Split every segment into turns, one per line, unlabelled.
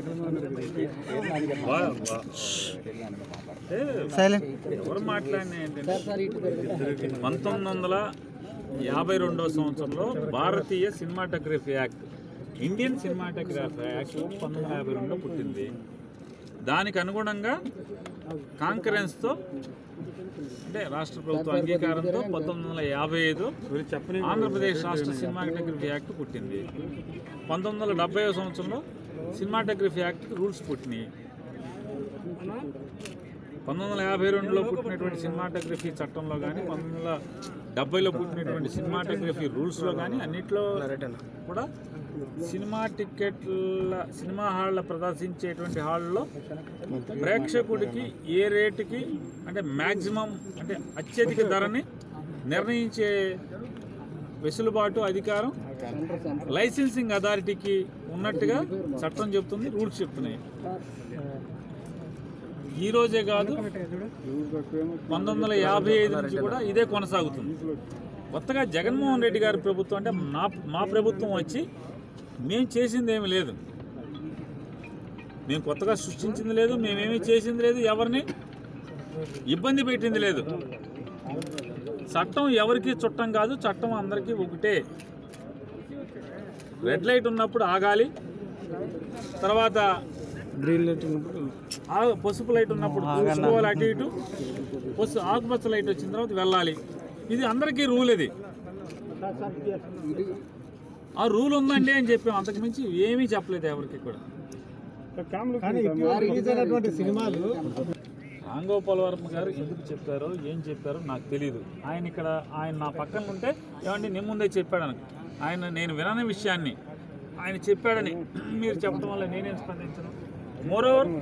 వా- వా- అంటే ఎవరు మాట్లాడినా ఏంటంటే పంతొమ్మిది వందల యాభై రెండవ సంవత్సరంలో భారతీయ cinematography act Indian cinematography act పంతొమ్మిది వందల యాభై రెండులో పుట్టింది దానికి అనుగుణంగా కాంకరెన్స్తో అంటే రాష్ట్ర ప్రభుత్వ అంగీకారంతో పంతొమ్మిది వందల యాభై ఐదు ఆంధ్రప్రదేశ్ రాష్ట్ర సినిమాటోగ్రఫీ యాక్ట్ పుట్టింది పంతొమ్మిది వందల డెబ్బై సంవత్సరంలో సినిమాటోగ్రఫీ యాక్ట్ రూల్స్ పుట్టినాయి పంతొమ్మిది వందల యాభై రెండులో పుట్టినటువంటి సినిమాటోగ్రఫీ చట్టంలో కానీ పంతొమ్మిది వందల డెబ్బైలో పుట్టినటువంటి సినిమాటోగ్రఫీ రూల్స్లో కానీ అన్నిట్లో కూడా సినిమా టికెట్ల సినిమా హాళ్ళ ప్రదర్శించేటువంటి హాల్లో ప్రేక్షకుడికి ఏ రేటుకి అంటే మ్యాక్సిమం అంటే అత్యధిక ధరని నిర్ణయించే వెసులుబాటు అధికారం లైసెన్సింగ్ అథారిటీకి ఉన్నట్టుగా చట్టం చెప్తుంది రూల్స్ చెప్తున్నాయి ఈ రోజే కాదు పంతొమ్మిది వందల యాభై ఐదు నుంచి కూడా ఇదే కొనసాగుతుంది కొత్తగా జగన్మోహన్ రెడ్డి గారి ప్రభుత్వం అంటే మా మా ప్రభుత్వం వచ్చి మేము చేసింది ఏమి లేదు మేము కొత్తగా సృష్టించింది లేదు మేమేమీ చేసింది లేదు ఎవరిని ఇబ్బంది పెట్టింది లేదు చట్టం ఎవరికి చుట్టం కాదు చట్టం అందరికీ ఒకటే రెడ్ లైట్ ఉన్నప్పుడు ఆగాలి తర్వాత
గ్రీన్ లైట్
ఆ- పసుపు లైట్ ఉన్నప్పుడు చూసుకోవాలి అటు ఇటు పసు ఆకుపచ్చ లైట్ వచ్చిన తర్వాత వెళ్ళాలి ఇది అందరికీ రూల్ ఇది ఆ రూల్ ఉందండి అని చెప్పాం అంతకు మించి ఏమీ చెప్పలేదు ఎవరికి కూడా
రిలీజ్ అయినటువంటి సినిమాలు
రాంగోపాల్ వర్మ గారు ఎందుకు చెప్పారో ఏం చెప్పారో నాకు తెలియదు ఆయన ఇక్కడ ఆయన నా పక్కన ఉంటే ఏమండి నేను ముందే చెప్పాడు అనుకో ఆయన నేను వినని విషయాన్ని ఆయన చెప్పాడని మీరు చెప్పడం వల్ల నేనేం స్పందించను మోరోవర్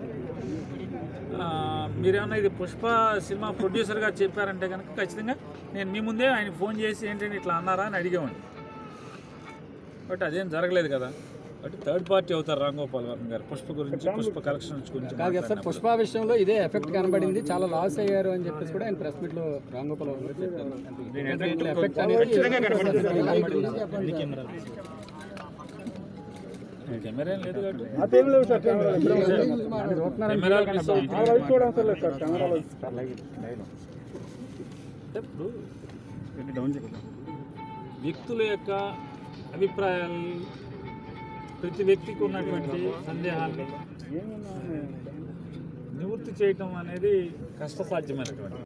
మీరేమన్నా ఇది పుష్ప సినిమా ప్రొడ్యూసర్గా చెప్పారంటే కనుక ఖచ్చితంగా నేను మీ ముందే ఆయన ఫోన్ చేసి ఏంటంటే ఇట్లా అన్నారా అని అడిగేవాడిని బట్ అదేం జరగలేదు కదా బట్ థర్డ్ పార్టీ అవుతారు రాంగోపాల్ వర్మ గారు పుష్ప గురించి పుష్ప కలెక్షన్స్ గురించి
కాదు కదా సార్
మాట్లాడినప్పుడు.
పుష్ప విషయంలో ఇదే ఎఫెక్ట్ కనబడింది చాలా లాస్ అయ్యారు అని చెప్పేసి కూడా ఆయన ప్రెస్ మీట్ లో రాంగోపాల్ వర్మ గారు చెప్పారు ఇట్లా ఎఫెక్ట్ అనేది కనబడింది.
కెమెరా ఏం లేదు కాబట్టి
అదేం లేవు సార్
కెమెరాలు మిస్ అవుతున్నాయి.
కూడా అవసరం లేదు సార్ కెమెరాలో
అంటే ఇప్పుడు వ్యక్తుల యొక్క అభిప్రాయాలు ప్రతి వ్యక్తికి ఉన్నటువంటి సందేహాన్ని నివృత్తి చేయటం అనేది కష్టసాధ్యమైనటువంటి